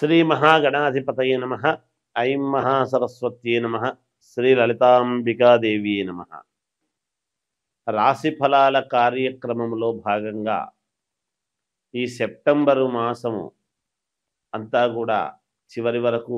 శ్రీ మహాగణాధిపతయ నమ ఐం మహాసరస్వత్యే నమ శ్రీ లలితాంబికాదేవి నమ రాశి ఫలాల కార్యక్రమంలో భాగంగా ఈ సెప్టెంబరు మాసము అంతా కూడా చివరి వరకు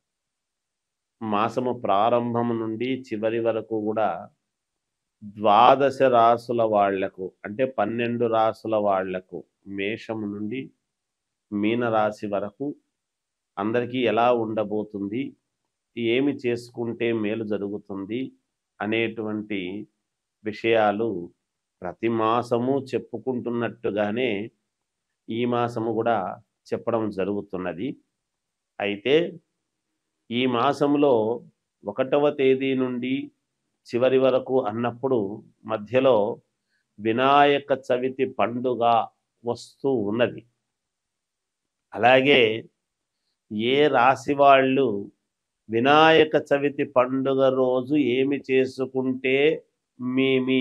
మాసము ప్రారంభం నుండి చివరి వరకు కూడా ద్వాదశ రాసుల వాళ్లకు అంటే పన్నెండు రాసుల వాళ్లకు మేషము నుండి మీనరాశి వరకు అందరికీ ఎలా ఉండబోతుంది ఏమి చేసుకుంటే మేలు జరుగుతుంది అనేటువంటి విషయాలు ప్రతి మాసము చెప్పుకుంటున్నట్టుగానే ఈ మాసము కూడా చెప్పడం జరుగుతున్నది అయితే ఈ మాసంలో ఒకటవ తేదీ నుండి చివరి వరకు అన్నప్పుడు మధ్యలో వినాయక చవితి పండుగ వస్తూ ఉన్నది అలాగే ఏ రాశి వాళ్ళు వినాయక చవితి పండుగ రోజు ఏమి చేసుకుంటే మీ మీ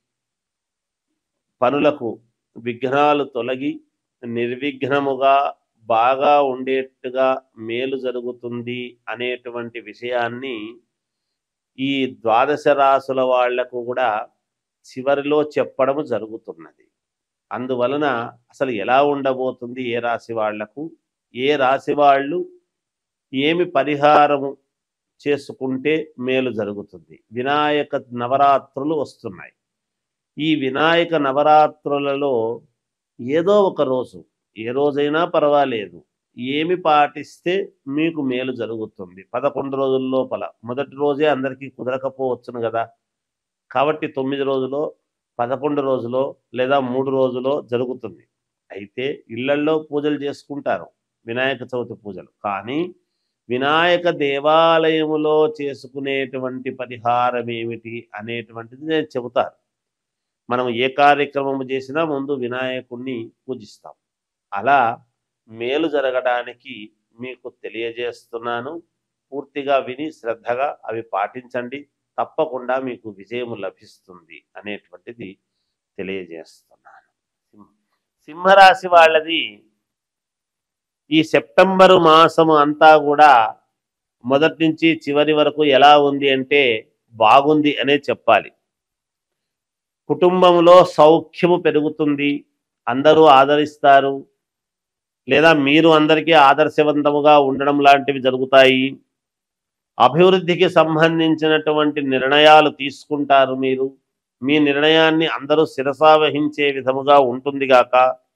పనులకు విఘ్నాలు తొలగి నిర్విఘ్నముగా బాగా ఉండేట్టుగా మేలు జరుగుతుంది అనేటువంటి విషయాన్ని ఈ ద్వాదశ రాసుల వాళ్లకు కూడా చివరిలో చెప్పడం జరుగుతున్నది అందువలన అసలు ఎలా ఉండబోతుంది ఏ రాశి వాళ్లకు ఏ రాశి వాళ్ళు ఏమి పరిహారము చేసుకుంటే మేలు జరుగుతుంది వినాయక నవరాత్రులు వస్తున్నాయి ఈ వినాయక నవరాత్రులలో ఏదో ఒక రోజు ఏ రోజైనా పర్వాలేదు ఏమి పాటిస్తే మీకు మేలు జరుగుతుంది పదకొండు రోజుల లోపల మొదటి రోజే అందరికీ కుదరకపోవచ్చును కదా కాబట్టి తొమ్మిది రోజులో పదకొండు రోజులో లేదా మూడు రోజులో జరుగుతుంది అయితే ఇళ్లల్లో పూజలు చేసుకుంటారు వినాయక చవితి పూజలు కానీ వినాయక దేవాలయములో చేసుకునేటువంటి పరిహారం ఏమిటి అనేటువంటిది నేను చెబుతాను మనం ఏ కార్యక్రమం చేసినా ముందు వినాయకుణ్ణి పూజిస్తాం అలా మేలు జరగడానికి మీకు తెలియజేస్తున్నాను పూర్తిగా విని శ్రద్ధగా అవి పాటించండి తప్పకుండా మీకు విజయం లభిస్తుంది అనేటువంటిది తెలియజేస్తున్నాను సింహరాశి వాళ్ళది ఈ సెప్టెంబరు మాసము అంతా కూడా మొదటి నుంచి చివరి వరకు ఎలా ఉంది అంటే బాగుంది అనే చెప్పాలి కుటుంబంలో సౌఖ్యము పెరుగుతుంది అందరూ ఆదరిస్తారు లేదా మీరు అందరికీ ఆదర్శవంతముగా ఉండడం లాంటివి జరుగుతాయి అభివృద్ధికి సంబంధించినటువంటి నిర్ణయాలు తీసుకుంటారు మీరు మీ నిర్ణయాన్ని అందరూ శిరసావహించే విధముగా ఉంటుంది గాక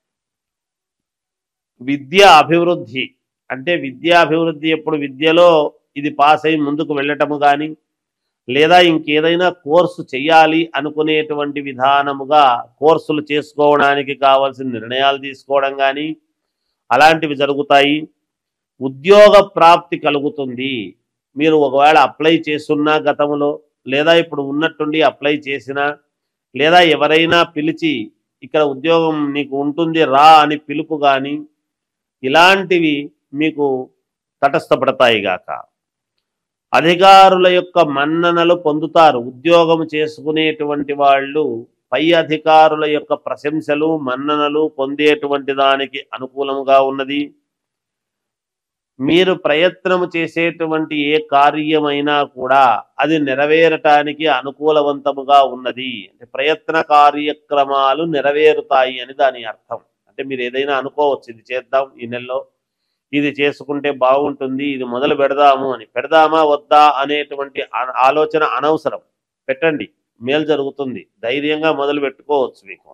విద్య అభివృద్ధి అంటే విద్యాభివృద్ధి ఎప్పుడు విద్యలో ఇది పాస్ అయి ముందుకు వెళ్ళటము కానీ లేదా ఇంకేదైనా కోర్సు చేయాలి అనుకునేటువంటి విధానముగా కోర్సులు చేసుకోవడానికి కావాల్సిన నిర్ణయాలు తీసుకోవడం కానీ అలాంటివి జరుగుతాయి ఉద్యోగ ప్రాప్తి కలుగుతుంది మీరు ఒకవేళ అప్లై చేస్తున్నా గతంలో లేదా ఇప్పుడు ఉన్నట్టుండి అప్లై చేసినా లేదా ఎవరైనా పిలిచి ఇక్కడ ఉద్యోగం నీకు ఉంటుంది రా అని పిలుపు కానీ ఇలాంటివి మీకు తటస్థపడతాయి గాక అధికారుల యొక్క మన్ననలు పొందుతారు ఉద్యోగం చేసుకునేటువంటి వాళ్ళు పై అధికారుల యొక్క ప్రశంసలు మన్ననలు పొందేటువంటి దానికి అనుకూలముగా ఉన్నది మీరు ప్రయత్నము చేసేటువంటి ఏ కార్యమైనా కూడా అది నెరవేరటానికి అనుకూలవంతముగా ఉన్నది అంటే ప్రయత్న కార్యక్రమాలు నెరవేరుతాయి అని దాని అర్థం అంటే మీరు ఏదైనా అనుకోవచ్చు ఇది చేద్దాం ఈ నెలలో ఇది చేసుకుంటే బాగుంటుంది ఇది మొదలు పెడదాము అని పెడదామా వద్దా అనేటువంటి ఆలోచన అనవసరం పెట్టండి మేలు జరుగుతుంది ధైర్యంగా మొదలు పెట్టుకోవచ్చు మీకు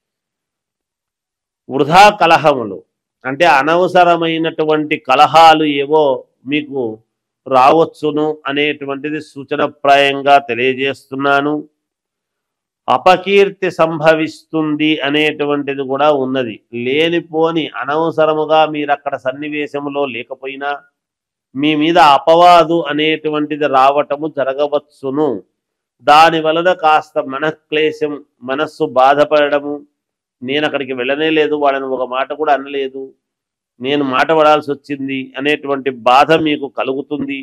వృధా కలహములు అంటే అనవసరమైనటువంటి కలహాలు ఏవో మీకు రావచ్చును అనేటువంటిది సూచనప్రాయంగా తెలియజేస్తున్నాను అపకీర్తి సంభవిస్తుంది అనేటువంటిది కూడా ఉన్నది లేనిపోని అనవసరముగా మీరు అక్కడ సన్నివేశంలో లేకపోయినా మీ మీద అపవాదు అనేటువంటిది రావటము జరగవచ్చును దాని వలన కాస్త మనక్లేశం మనస్సు బాధపడము నేను అక్కడికి వెళ్ళనే లేదు వాళ్ళని ఒక మాట కూడా అనలేదు నేను మాట పడాల్సి వచ్చింది అనేటువంటి బాధ మీకు కలుగుతుంది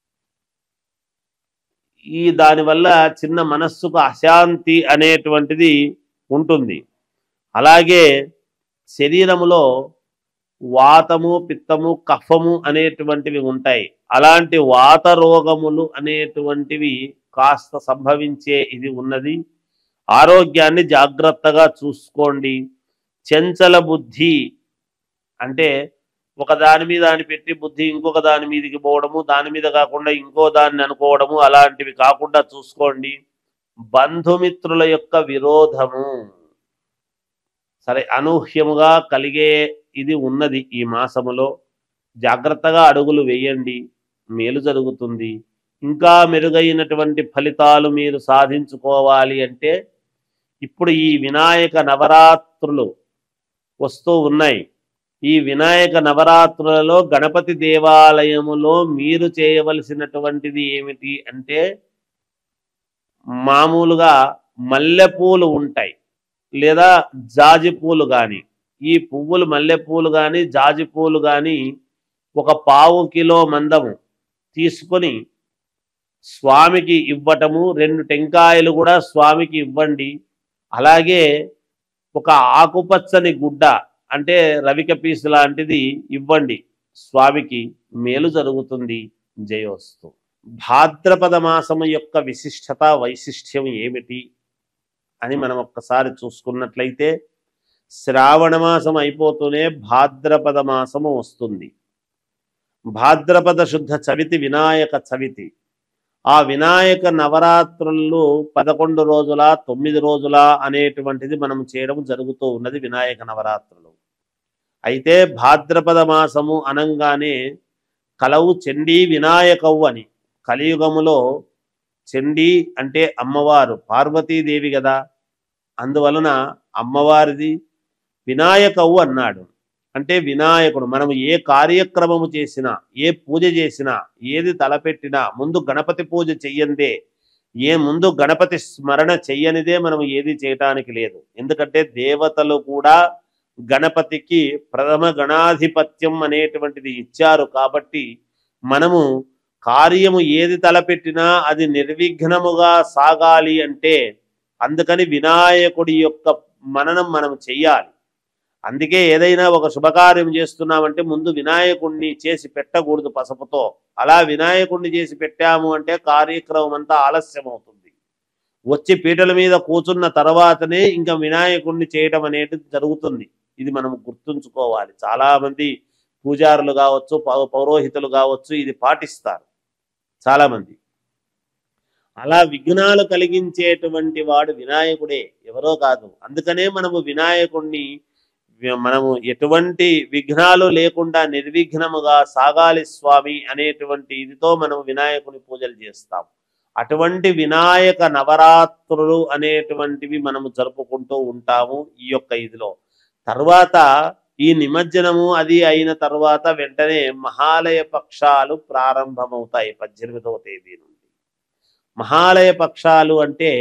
ఈ దానివల్ల చిన్న మనస్సుకు అశాంతి అనేటువంటిది ఉంటుంది అలాగే శరీరములో వాతము పిత్తము కఫము అనేటువంటివి ఉంటాయి అలాంటి వాత రోగములు అనేటువంటివి కాస్త సంభవించే ఇది ఉన్నది ఆరోగ్యాన్ని జాగ్రత్తగా చూసుకోండి చెంచల బుద్ధి అంటే ఒక దాని మీద అని పెట్టి బుద్ధి ఇంకొక దాని మీదకి పోవడము దాని మీద కాకుండా ఇంకో దాన్ని అనుకోవడము అలాంటివి కాకుండా చూసుకోండి బంధుమిత్రుల యొక్క విరోధము సరే అనూహ్యముగా కలిగే ఇది ఉన్నది ఈ మాసములో జాగ్రత్తగా అడుగులు వేయండి మేలు జరుగుతుంది ఇంకా మెరుగైనటువంటి ఫలితాలు మీరు సాధించుకోవాలి అంటే ఇప్పుడు ఈ వినాయక నవరాత్రులు వస్తూ ఉన్నాయి ఈ వినాయక నవరాత్రులలో గణపతి దేవాలయములో మీరు చేయవలసినటువంటిది ఏమిటి అంటే మామూలుగా మల్లెపూలు ఉంటాయి లేదా జాజి పూలు కానీ ఈ పువ్వులు మల్లెపూలు కానీ జాజి పూలు కానీ ఒక పావు కిలో మందము తీసుకొని స్వామికి ఇవ్వటము రెండు టెంకాయలు కూడా స్వామికి ఇవ్వండి అలాగే ఒక ఆకుపచ్చని గుడ్డ అంటే రవిక పీసు లాంటిది ఇవ్వండి స్వామికి మేలు జరుగుతుంది జయోస్తు భాద్రపద మాసము యొక్క విశిష్టత వైశిష్ట్యం ఏమిటి అని మనం ఒక్కసారి చూసుకున్నట్లయితే శ్రావణ మాసం అయిపోతూనే భాద్రపద మాసము వస్తుంది భాద్రపద శుద్ధ చవితి వినాయక చవితి ఆ వినాయక నవరాత్రులు పదకొండు రోజుల తొమ్మిది రోజుల అనేటువంటిది మనం చేయడం జరుగుతూ ఉన్నది వినాయక నవరాత్రులు అయితే భాద్రపద మాసము అనంగానే కలవు చండీ వినాయకవు అని కలియుగములో చండీ అంటే అమ్మవారు పార్వతీదేవి కదా అందువలన అమ్మవారిది వినాయకవు అన్నాడు అంటే వినాయకుడు మనం ఏ కార్యక్రమము చేసినా ఏ పూజ చేసినా ఏది తలపెట్టినా ముందు గణపతి పూజ చెయ్యందే ఏ ముందు గణపతి స్మరణ చెయ్యనిదే మనం ఏది చేయటానికి లేదు ఎందుకంటే దేవతలు కూడా గణపతికి ప్రథమ గణాధిపత్యం అనేటువంటిది ఇచ్చారు కాబట్టి మనము కార్యము ఏది తలపెట్టినా అది నిర్విఘ్నముగా సాగాలి అంటే అందుకని వినాయకుడి యొక్క మననం మనం చెయ్యాలి అందుకే ఏదైనా ఒక శుభకార్యం చేస్తున్నామంటే ముందు వినాయకుణ్ణి చేసి పెట్టకూడదు పసుపుతో అలా వినాయకుణ్ణి చేసి పెట్టాము అంటే కార్యక్రమం అంతా ఆలస్యం అవుతుంది వచ్చి పీటల మీద కూర్చున్న తర్వాతనే ఇంకా వినాయకుణ్ణి చేయటం అనేది జరుగుతుంది ఇది మనం గుర్తుంచుకోవాలి చాలా మంది పూజారులు కావచ్చు పౌ- పౌరోహితులు కావచ్చు ఇది పాటిస్తారు చాలా మంది అలా విఘ్నాలు కలిగించేటువంటి వాడు వినాయకుడే ఎవరో కాదు అందుకనే మనము వినాయకుణ్ణి వి- మనము ఎటువంటి విఘ్నాలు లేకుండా నిర్విఘ్నముగా సాగాలి స్వామి అనేటువంటి ఇదితో మనం వినాయకుని పూజలు చేస్తాం అటువంటి వినాయక నవరాత్రులు అనేటువంటివి మనము జరుపుకుంటూ ఉంటాము ఈ యొక్క ఇదిలో తర్వాత ఈ నిమజ్జనము అది అయిన తర్వాత వెంటనే మహాలయ పక్షాలు ప్రారంభమవుతాయి పద్దెనిమిదవ తేదీ నుండి మహాలయ పక్షాలు అంటే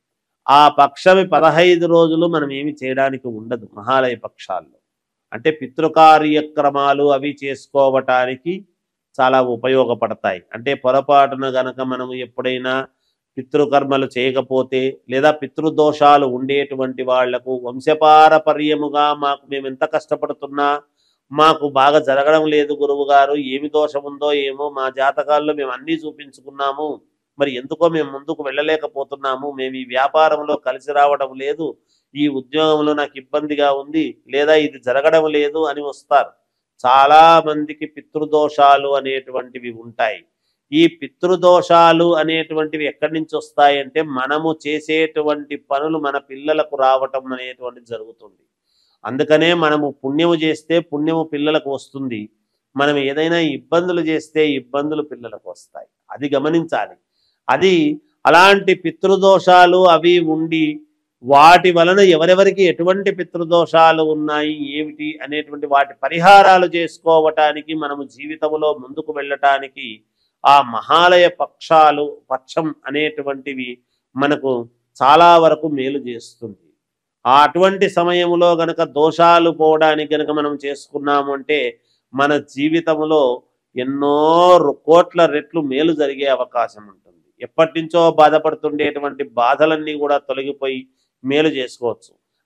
ఆ పక్షమి పదహైదు రోజులు మనం ఏమి చేయడానికి ఉండదు మహాలయ పక్షాల్లో అంటే పితృకార్యక్రమాలు అవి చేసుకోవటానికి చాలా ఉపయోగపడతాయి అంటే పొరపాటున గనక మనము ఎప్పుడైనా పితృకర్మలు చేయకపోతే లేదా పితృదోషాలు ఉండేటువంటి వాళ్లకు వంశపారపర్యముగా మాకు మేము ఎంత కష్టపడుతున్నా మాకు బాగా జరగడం లేదు గురువు గారు ఏమి దోషం ఉందో ఏమో మా జాతకాల్లో మేము అన్నీ చూపించుకున్నాము మరి ఎందుకో మేము ముందుకు వెళ్ళలేకపోతున్నాము మేము ఈ వ్యాపారంలో కలిసి రావడం లేదు ఈ ఉద్యోగంలో నాకు ఇబ్బందిగా ఉంది లేదా ఇది జరగడం లేదు అని వస్తారు చాలా మందికి పితృదోషాలు అనేటువంటివి ఉంటాయి ఈ పితృదోషాలు అనేటువంటివి ఎక్కడి నుంచి వస్తాయంటే మనము చేసేటువంటి పనులు మన పిల్లలకు రావటం అనేటువంటిది జరుగుతుంది అందుకనే మనము పుణ్యము చేస్తే పుణ్యము పిల్లలకు వస్తుంది మనం ఏదైనా ఇబ్బందులు చేస్తే ఇబ్బందులు పిల్లలకు వస్తాయి అది గమనించాలి అది అలాంటి పితృదోషాలు అవి ఉండి వాటి వలన ఎవరెవరికి ఎటువంటి పితృదోషాలు ఉన్నాయి ఏమిటి అనేటువంటి వాటి పరిహారాలు చేసుకోవటానికి మనము జీవితంలో ముందుకు వెళ్ళటానికి ఆ మహాలయ పక్షాలు పక్షం అనేటువంటివి మనకు చాలా వరకు మేలు చేస్తుంది ఆ అటువంటి సమయంలో గనక దోషాలు పోవడానికి గనక మనం చేసుకున్నాము అంటే మన జీవితంలో ఎన్నో రు- కోట్ల రెట్లు మేలు జరిగే అవకాశం ఉంటుంది ఎప్పటి నుంచో బాధపడుతుండేటువంటి బాధలన్నీ కూడా తొలగిపోయి మేలు చేసుకోవచ్చు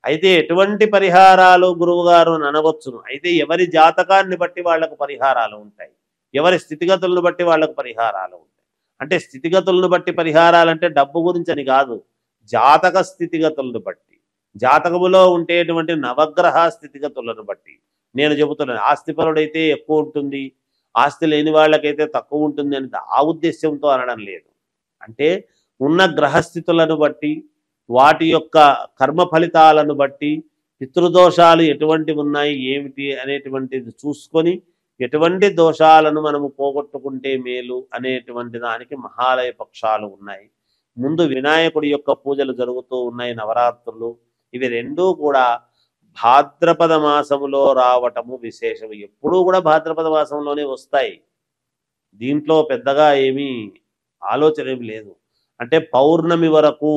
అయితే ఎటువంటి పరిహారాలు గురువుగారు అని అనవచ్చును అయితే ఎవరి జాతకాన్ని బట్టి వాళ్ళకు పరిహారాలు ఉంటాయి ఎవరి స్థితిగతులను బట్టి వాళ్ళకు పరిహారాలు ఉంటాయి అంటే స్థితిగతులను బట్టి పరిహారాలు అంటే డబ్బు గురించి అని కాదు జాతక స్థితిగతులను బట్టి జాతకములో ఉండేటువంటి నవగ్రహ స్థితిగతులను బట్టి నేను చెబుతున్నాను ఆస్తిపరుడైతే ఎక్కువ ఉంటుంది ఆస్తి లేని వాళ్ళకైతే తక్కువ ఉంటుంది అని ఆ ఉద్దేశంతో అనడం లేదు అంటే ఉన్న గ్రహస్థితులను బట్టి వాటి యొక్క కర్మ ఫలితాలను బట్టి పితృదోషాలు ఎటువంటి ఉన్నాయి ఏమిటి అనేటువంటిది చూసుకొని ఎటువంటి దోషాలను మనము పోగొట్టుకుంటే మేలు అనేటువంటి దానికి మహాలయ పక్షాలు ఉన్నాయి ముందు వినాయకుడి యొక్క పూజలు జరుగుతూ ఉన్నాయి నవరాత్రులు ఇవి రెండూ కూడా భాద్రపద మాసములో రావటము విశేషం ఎప్పుడూ కూడా భాద్రపద మాసంలోనే వస్తాయి దీంట్లో పెద్దగా ఏమీ ఆలోచన ఏమి లేదు అంటే పౌర్ణమి వరకు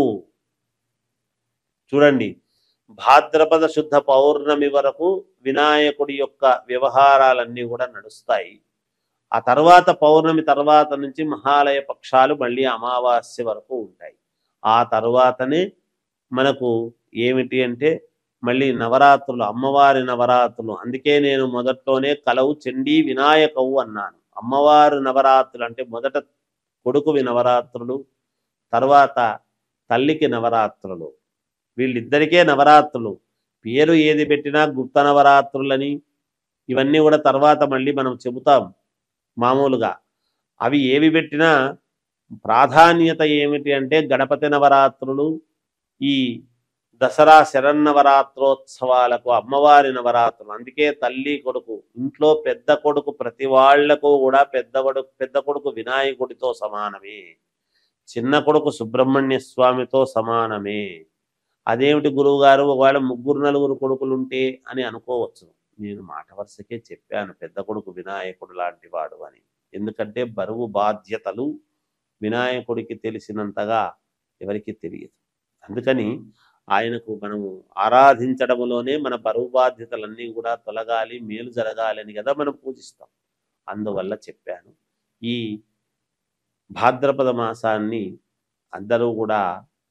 చూడండి భాద్రపద శుద్ధ పౌర్ణమి వరకు వినాయకుడి యొక్క వ్యవహారాలన్నీ కూడా నడుస్తాయి ఆ తర్వాత పౌర్ణమి తర్వాత నుంచి మహాలయ పక్షాలు మళ్ళీ అమావాస్య వరకు ఉంటాయి ఆ తర్వాతనే మనకు ఏమిటి అంటే మళ్ళీ నవరాత్రులు అమ్మవారి నవరాత్రులు అందుకే నేను మొదట్లోనే కలవు చండీ వినాయకవు అన్నాను అమ్మవారి నవరాత్రులు అంటే మొదట కొడుకువి నవరాత్రులు తర్వాత తల్లికి నవరాత్రులు వీళ్ళిద్దరికే నవరాత్రులు పేరు ఏది పెట్టినా గుప్త నవరాత్రులని ఇవన్నీ కూడా తర్వాత మళ్ళీ మనం చెబుతాం మామూలుగా అవి ఏవి పెట్టినా ప్రాధాన్యత ఏమిటి అంటే గణపతి నవరాత్రులు ఈ దసరా శరన్నవరాత్రోత్సవాలకు అమ్మవారి నవరాత్రులు అందుకే తల్లి కొడుకు ఇంట్లో పెద్ద కొడుకు ప్రతి వాళ్లకు కూడా పెద్ద కొడుకు పెద్ద కొడుకు వినాయకుడితో సమానమే చిన్న కొడుకు సుబ్రహ్మణ్య స్వామితో సమానమే అదేమిటి గురువు గారు ఒకవేళ ముగ్గురు నలుగురు కొడుకులు ఉంటే అని అనుకోవచ్చు నేను మాట వరుసకే చెప్పాను పెద్ద కొడుకు వినాయకుడు లాంటి వాడు అని ఎందుకంటే బరువు బాధ్యతలు వినాయకుడికి తెలిసినంతగా ఎవరికి తెలియదు అందుకని ఆయనకు మనము ఆరాధించడములోనే మన బరువు బాధ్యతలన్నీ కూడా తొలగాలి మేలు జరగాలి అని కదా మనం పూజిస్తాం అందువల్ల చెప్పాను ఈ భాద్రపద మాసాన్ని అందరూ కూడా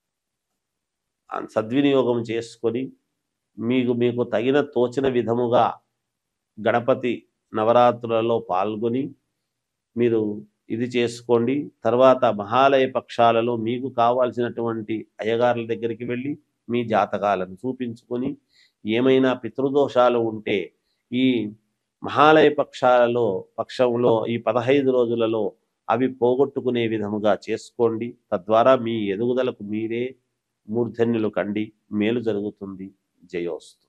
సద్వినియోగం చేసుకొని మీకు మీకు తగిన తోచిన విధముగా గణపతి నవరాత్రులలో పాల్గొని మీరు ఇది చేసుకోండి తర్వాత మహాలయ పక్షాలలో మీకు కావాల్సినటువంటి అయ్యగారుల దగ్గరికి వెళ్ళి మీ జాతకాలను చూపించుకొని ఏమైనా పితృదోషాలు ఉంటే ఈ మహాలయ పక్షాలలో పక్షంలో ఈ పదహైదు రోజులలో అవి పోగొట్టుకునే విధముగా చేసుకోండి తద్వారా మీ ఎదుగుదలకు మీరే మూర్ధన్యులు కండి మేలు జరుగుతుంది జయోస్తు